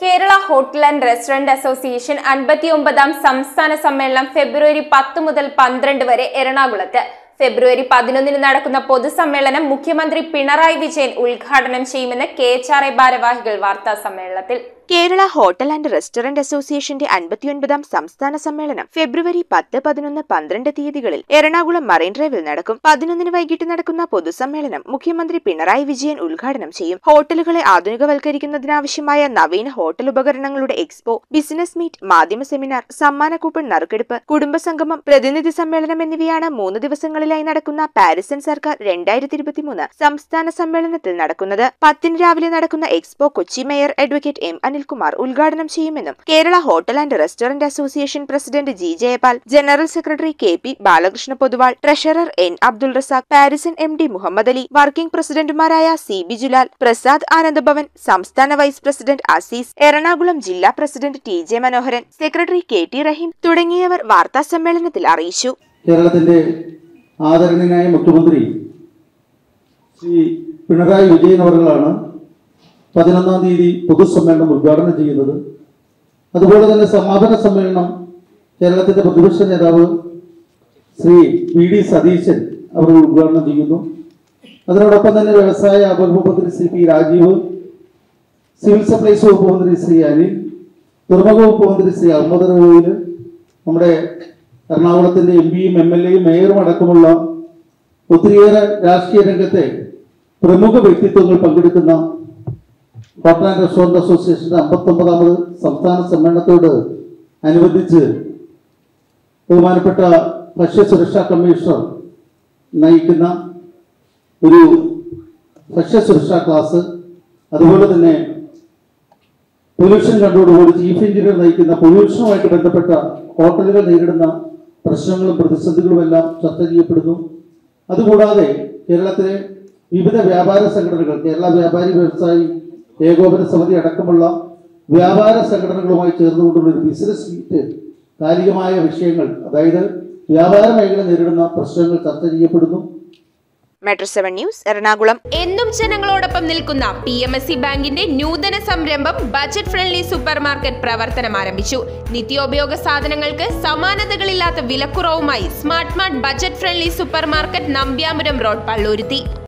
Kerala hotel and restaurant association അൻപത്തിയൊമ്പതാം സംസ്ഥാന സമ്മേളനം ഫെബ്രുവരി പത്ത് മുതൽ പന്ത്രണ്ട് വരെ എറണാകുളത്ത് ഫെബ്രുവരി പതിനൊന്നിന് നടക്കുന്ന പൊതുസമ്മേളനം മുഖ്യമന്ത്രി പിണറായി വിജയൻ ഉദ്ഘാടനം ചെയ്യുമെന്ന് കെ എച്ച് ആർ ഐ ഭാരവാഹികൾ വാർത്താ സമ്മേളനത്തിൽ കേരള ഹോട്ടൽ ആൻഡ് റെസ്റ്റോറന്റ് അസോസിയേഷന്റെ അൻപത്തിയൊൻപതാം സംസ്ഥാന സമ്മേളനം ഫെബ്രുവരി പത്ത് പതിനൊന്ന് പന്ത്രണ്ട് തീയതികളിൽ എറണാകുളം മറൈൻ ഡ്രൈവിൽ നടക്കും പതിനൊന്നിന് വൈകിട്ട് നടക്കുന്ന പൊതുസമ്മേളനം മുഖ്യമന്ത്രി പിണറായി വിജയൻ ഉദ്ഘാടനം ചെയ്യും ഹോട്ടലുകളെ ആധുനികവൽക്കരിക്കുന്നതിനാവശ്യമായ നവീന ഹോട്ടൽ ഉപകരണങ്ങളുടെ എക്സ്പോ ബിസിനസ് മീറ്റ് മാധ്യമ സെമിനാർ സമ്മാന കൂപ്പൺ നറുക്കെടുപ്പ് കുടുംബസംഗമം പ്രതിനിധി സമ്മേളനം എന്നിവയാണ് മൂന്ന് ദിവസങ്ങളിലായി നടക്കുന്ന പാരിസൺ സർക്കാർ രണ്ടായിരത്തി ഇരുപത്തിമൂന്ന് സംസ്ഥാന സമ്മേളനത്തിൽ നടക്കുന്നത് പത്തിന് രാവിലെ നടക്കുന്ന expo Kochi mayor advocate M Anilkumar ഉദ്ഘാടനം ചെയ്യുമെന്നും Kerala hotel and restaurant association president G Jayapal general secretary K P Balakrishna Poduval treasurer N Abdul Razak Parison M D Muhammad Ali working പ്രസിഡന്റുമാരായ സി ബി ജുലാൽ പ്രസാദ് ആനന്ദഭവൻ സംസ്ഥാന വൈസ് പ്രസിഡന്റ് അസീസ് എറണാകുളം ജില്ലാ president T J Manoharan secretary K T Rahim തുടങ്ങിയവർ വാർത്താ സമ്മേളനത്തിൽ അറിയിച്ചു കേരളത്തിൻ്റെ ആദരണീയനായ മുഖ്യമന്ത്രി ശ്രീ പിണറായി വിജയൻ അവർകളാണ് പതിനൊന്നാം തീയതി പൊതുസമ്മേളനം ഉദ്ഘാടനം ചെയ്യുന്നത് അതുപോലെ തന്നെ സമാപന സമ്മേളനം കേരളത്തിൻ്റെ പ്രതിപക്ഷ നേതാവ് ശ്രീ വി ഡി സതീശൻ അവർ ഉദ്ഘാടനം ചെയ്യുന്നു അതിനോടൊപ്പം തന്നെ വ്യവസായ വകുപ്പ് മന്ത്രി Shri P Rajeev civil supplies വകുപ്പ് മന്ത്രി ശ്രീ അനിൽ തുറമുഖ വകുപ്പ് മന്ത്രി ശ്രീ അഹമ്മദ് റഹീൽ നമ്മുടെ എറണാകുളത്തിന്റെ എം പിയും എം എൽ എയും മേയറും അടക്കമുള്ള ഒത്തിരിയേറെ രാഷ്ട്രീയ രംഗത്തെ പ്രമുഖ വ്യക്തിത്വങ്ങൾ പങ്കെടുക്കുന്ന ഹോട്ടൽ ആൻഡ് റെസ്റ്റോറന്റ് അസോസിയേഷന്റെ അമ്പത്തൊമ്പതാമത് സംസ്ഥാന സമ്മേളനത്തോട് അനുബന്ധിച്ച് ബഹുമാനപ്പെട്ട ഭക്ഷ്യസുരക്ഷാ കമ്മീഷണർ നയിക്കുന്ന ഒരു ഭക്ഷ്യസുരക്ഷാ ക്ലാസ് അതുപോലെ തന്നെ pollution control board chief engineer നയിക്കുന്ന പൊല്യൂഷനുമായിട്ട് ബന്ധപ്പെട്ട ഹോട്ടലുകൾ നേരിടുന്ന പ്രശ്നങ്ങളും പ്രതിസന്ധികളും എല്ലാം ചർച്ച ചെയ്യപ്പെടുന്നു അതുകൂടാതെ കേരളത്തിലെ വിവിധ വ്യാപാര സംഘടനകൾ കേരള വ്യാപാരി വ്യവസായി ഏകോപന സമിതി അടക്കമുള്ള വ്യാപാര സംഘടനകളുമായി ചേർന്നുകൊണ്ടുള്ള ഒരു ബിസിനസ് മീറ്റ് കാലികമായ വിഷയങ്ങൾ അതായത് വ്യാപാര മേഖല നേരിടുന്ന പ്രശ്നങ്ങൾ ചർച്ച ചെയ്യപ്പെടുന്നു മെട്രോ സെവൻ ന്യൂസ് എറണാകുളം എന്നും ജനങ്ങളോടൊപ്പം നിൽക്കുന്ന പി എം എസ് സി ബാങ്കിന്റെ നൂതന സംരംഭം ബജറ്റ് ഫ്രണ്ട്ലി സൂപ്പർ മാർക്കറ്റ് പ്രവർത്തനം ആരംഭിച്ചു നിത്യോപയോഗ സാധനങ്ങൾക്ക് സമാനതകളില്ലാത്ത വിലക്കുറവുമായി smart mart budget friendly super market Nambyapuram road Palluruthy